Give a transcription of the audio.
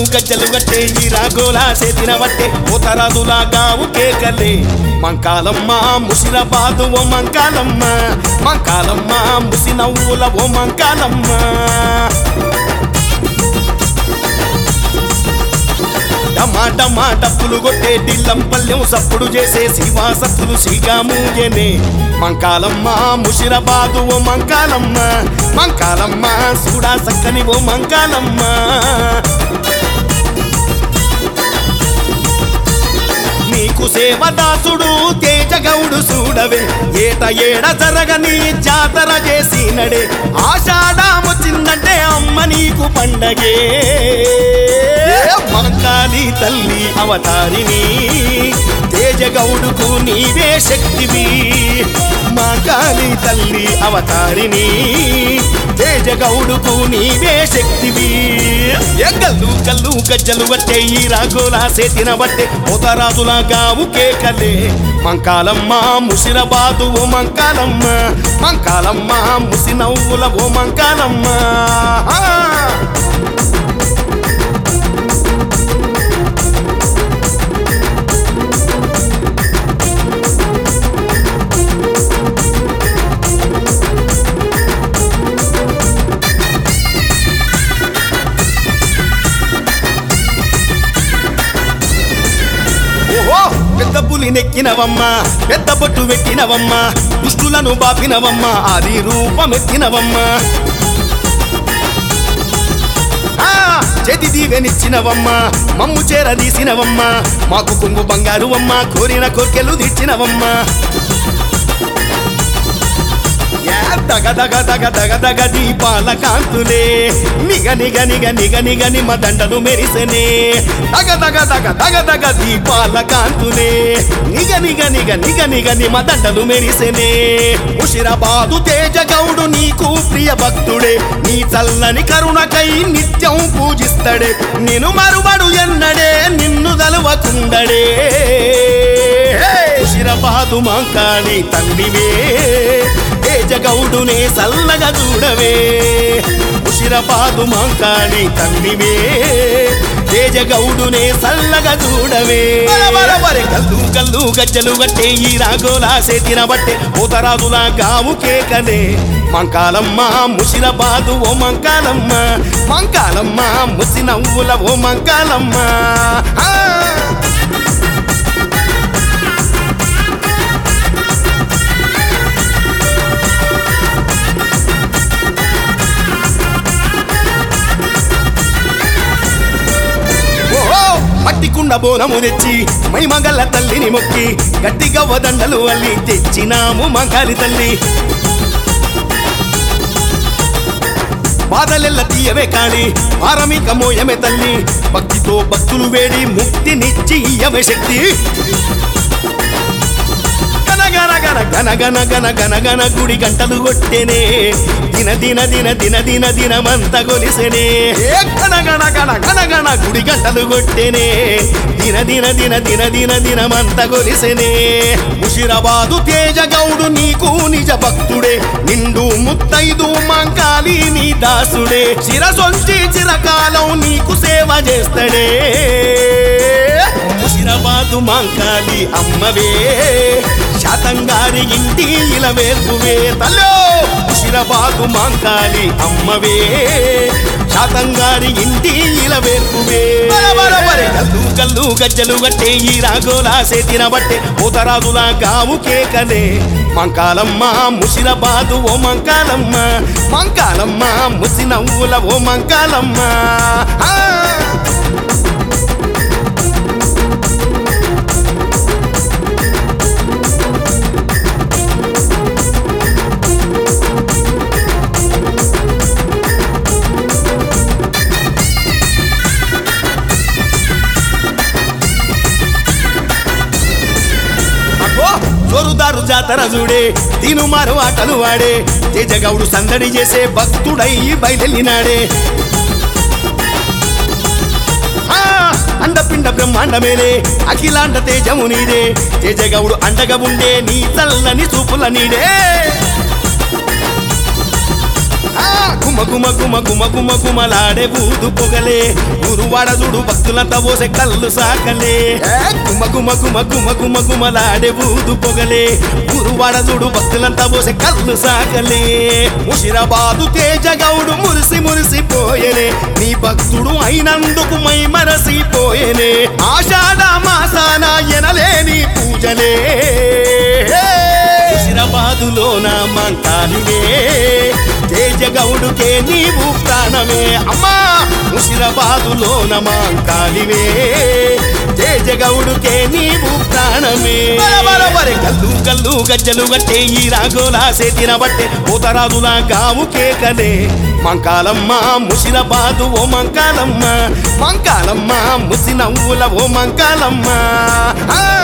గజ్జలు గట్టే ఈ రాగోలా చేతిన బట్టే పోతరాజులా గావు కేకలే మంకాలమ్మ ముసిరాబాదు ఓ మంకాలమ్మ మంకాలమ్మ ముసి నవ్వుల ఓ మంకాలమ్మ టమాటమా డప్పులు కొట్టే దిల్లం పల్లెం సప్పుడు చేసే శివాసత్తులు శ్రీగామూయనే మంకాలమ్మ ముషిరాబాదు ఓ మంకాలమ్మ మంకాలమ్మ సూడా సక్కని ఓ మంకాలమ్మ నీకు సేవదాసుడు తేజగౌడు చూడవే ఏట ఏడ జరగని జాతర చేసినడే ఆషాఢమొచ్చిందంటే అమ్మ నీకు పండగే మంకాలి తల్లి అవతారిని తేజగౌడుకు నీవే శక్తివి మాకాలి తల్లి అవతారిని తేజగౌడుకు నీవే శక్తివి ఏ గల్లు కల్లు గజ్జలు బట్టే ఈ రాగోలా సేతిన బట్టే పోతరాజులా గావు కేకలే మంకాలమ్మ ముసిరాబాదు ఓ మంకాలమ్మ మంకాలమ్మ ముసి నవ్వుల ఓ మంకాలమ్మ ఆ! ఓహో పెద్ద పులి నెక్కినవమ్మా పెద్ద బొట్టు పెట్టినవమ్మా దుష్టులను బాపినవమ్మా ఆది రూపమెత్తినవమ్మా ఆ, చేతి దీవెనిచ్చినవమ్మా మమ్ము చేరదీసినవమ్మా మాకు కొంగు బంగారు అమ్మ కోరిన కోర్కెలు తీర్చినవమ్మా యా, దగ దగ దగ దగ దగ దీపాల కాంతులే నిగ నిగ నిగ నిగ నిగ నిమ దండలు మెరిసెనే దగ దగ దగ దగ దగ దీపాల కాంతులే నిగ నిగ నిగ నిగ నిగ నిమ దండలు మెరిసెనే ఉషిరాబాదు తేజ గౌడు నీకు ప్రియ భక్తుడే నీ చల్లని కరుణకై నిత్యం పూజిస్తడే నిన్ను మరువడు ఎన్నడే నిన్ను దలువకుండడే ఉషిరాబాదు మాంకాళి తండ్రివే తేజగౌడునే సల్లగా చూడవే ఉషిరపాదు మాంకాళి తండ్రివే తేజగౌడునే సల్లగా చూడవే బరబరబరే కల్లు కల్లు గజ్జలు గట్టే ఈ రాగోలా సేతిన బట్టే పోతరాజులా గావు కేకనే మంకాలమ్మ ముషిరబాదు ఓ మంకాలమ్మ మంకాలమ్మ ముసి నవ్వుల ఓ మంకాలమ్మ ఆ! ఓహో మట్టికుండ బోనము తెచ్చి మైమగల్ల తల్లిని మొక్కి గట్టిగా వదండలు అల్లి తెచ్చినాము మంగాలి తల్లి బాధలెల్ల తీయవే కాళి పారమిక మోయమే తల్లి భక్తితో భక్తులు వేడి ముక్తినిచ్చి ఇయ్యవే శక్తి గన గన గన గన గన గన గన గన గుడి గంటలు కొట్టెనే దిన దిన దిన దిన దిన దినమంత గొలిసెనే ఏ గన గన గన గన గన గుడి గంటలు కొట్టెనే దిన దిన దిన దిన దిన దినమంత గొలిసెనే ముషిరాబాదు తేజ గౌడు నీకు నిజ భక్తుడే నిండు ముత్తైదు మంకాలి నీ దాసుడే శిరసొంచి చిరకాలం నీకు సేవ చేస్తాడే ముషిరాబాదు మాంకాలి అమ్మవే శాతంగారి ఇంటి ఇలవేర్పువే తల్లో ముషిరాబాదు మాంకాలి అమ్మవే శాతంగారి ఇంటి ఇలవేర్పువే బరబరబరే కల్లు కల్లు గజ్జలు గట్టే ఈ రాగోలా సేతిన బట్టే పోతరాజులా గావు కేకలే మంకాలమ్మ ముషిరాబాదు ఓ మంకాలమ్మ మంకాలమ్మ ముసి నవ్వుల ఓ మంకాలమ్మ ఆ! అబ్బో జోరుదారు జాతర చూడే తినుమారు ఆటలు వాడే తేజగౌడు సందడి చేసే భక్తుడై బయలెళ్ళినాడే ఆ, అండపిండ బ్రహ్మాండమేనే అఖిలాండ తేజము నీదే తేజగౌడు అండగా ఉండే నీ చల్లని చూపుల నీడే ఆ, గుమ గుమ గుమ గుమ గుమ గుమలాడే బూదు పొగలే గురువాడ చూడు భక్తులంతా పోసే కళ్ళు సాకలే ఏ, గుమ గుమ గుమ గుమ గుమ గుమలాడే బూదు పొగలే గురువాడ చూడు భక్తులంతా పోసే కళ్ళు సాకలే ముషిరాబాదు తేజ గౌడు మురిసి మురిసిపోయేనే నీ భక్తుడు అయినందుకు మై మరసిపోయేనే ఆషాఢ మాసాన ఎనలేని పూజలే హుసిరాబాదులోన మంకాలివే తేజ గౌడుకే నీవు ప్రాణమే అమ్మా ముషిరాబాదులోన మంకాలివే తేజ గౌడుకే నీవు ప్రాణమే బరబరబరే కల్లు కల్లు గజ్జలు గట్టే ఈ రాగోలా సేతిన బట్టే పోతరాజుల గాము కేకలే మంకాలమ్మ ముషిరాబాదు ఓ మంకాలమ్మ మంకాలమ్మ ముసి నవ్వుల ఓ మంకాలమ్మ ఆ